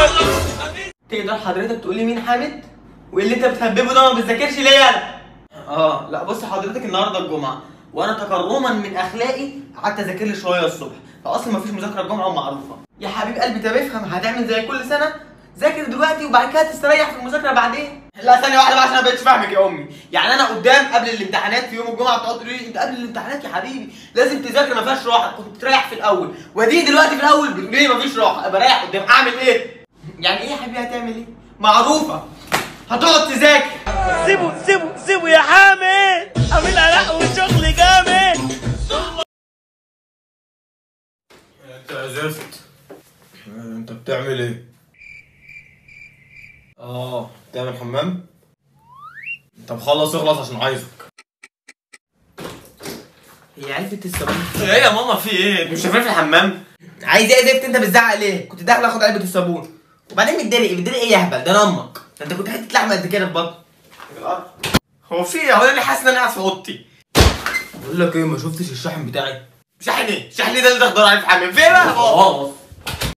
تقدر حضرتك تقول لي مين حامد؟ وايه اللي انت بتهببه ده ما بتذاكرش ليه انا؟ اه لا بص حضرتك النهارده الجمعه وانا تكرما من اخلاقي قعدت اذاكر لي شويه الصبح فاصلا ما فيش مذاكره الجمعه ومعروفه يا حبيب قلبي طب افهم هتعمل زي كل سنه ذاكر دلوقتي وبعد كده تستريح في المذاكره بعدين لا ثانيه واحده بقى عشان انا بقتش فاهمك يا امي يعني انا قدام قبل الامتحانات في يوم الجمعه بتقعد تقول لي انت قبل الامتحانات يا حبيبي لازم تذاكر ما فيهاش راحه كنت تريح في الاول ودي دلوقتي في الاول بتقول لي ما فيش راحه ابقى رايح قدام اعمل ايه يعني ايه يا حبيبي هتعمل ايه معروفه هتقعد تذاكر سيبوا سيبوا سيبوا يا حامد عامل عرق وشغل جامد انت يا زفت انت بتعمل ايه؟ اه بتعمل حمام؟ طب خلص اخلص عشان عايزك هي علبه الصابون ايه يا ماما في ايه؟ مش شايفين في الحمام عايز ايه يا زفت انت بتزعق ليه كنت داخل اخد علبه الصابون وبعدين متضايق متضايق ايه يا هبل ده انا امك ده انت كنت حته لحمه قد كده في بطن هو في ايه؟ هو انا حاسس ان انا قاعد في اوضتي بقول لك ايه ما شفتش الشاحن بتاعي؟ شحن ايه شحن ايه ده اللي تقدر عليه في الحمام فين بقى خلاص